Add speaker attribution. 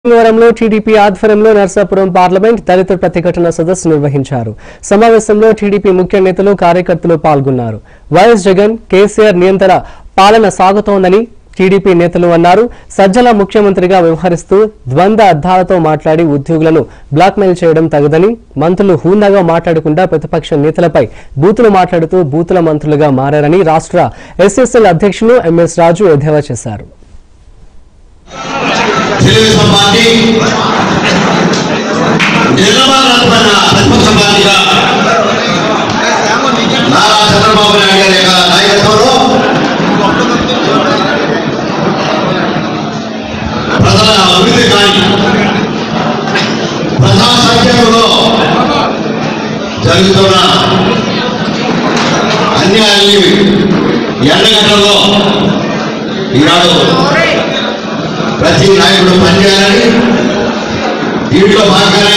Speaker 1: భీమవరంలో టీడీపీ ఆధ్వర్యంలో నర్సాపురం పార్లమెంట్ దళిత ప్రతిఘటన సదస్సు నిర్వహించారు సమావేశంలో టీడీపీ ముఖ్య నేతలు కార్యకర్తలు పాల్గొన్నారు వైఎస్ జగన్ కేసీఆర్ నియంత్రణ పాలన సాగుతోందని టీడీపీ నేతలు అన్నారు సజ్జల ముఖ్యమంత్రిగా వ్యవహరిస్తూ ద్వంద్వ అర్థాలతో మాట్లాడి ఉద్యోగులను బ్లాక్మెయిల్ చేయడం తగదని మంత్రులు హూందాగా మాట్లాడకుండా ప్రతిపక్ష నేతలపై బూతులు మాట్లాడుతూ బూతుల మంత్రులుగా మారారని రాష్ట్ర ఎస్ఎస్ఎల్ అధ్యక్షులు ఎంఎస్ రాజు ఎద్దేవా చేశారు
Speaker 2: తెలుగుదేశం పార్టీ నిలబడిన ప్రతిపక్ష పార్టీగా నారా చంద్రబాబు నాయుడు గారి యొక్క నాయకత్వంలో ప్రజల అభివృద్ధి కానీ ప్రజా సంక్షేమంలో జరుగుతున్న అన్యాయాన్ని ఎండగట్టడంలో ఈనాడు ప్రతి నాయకుడు పనిచేయాలని దీంట్లో భాగంగానే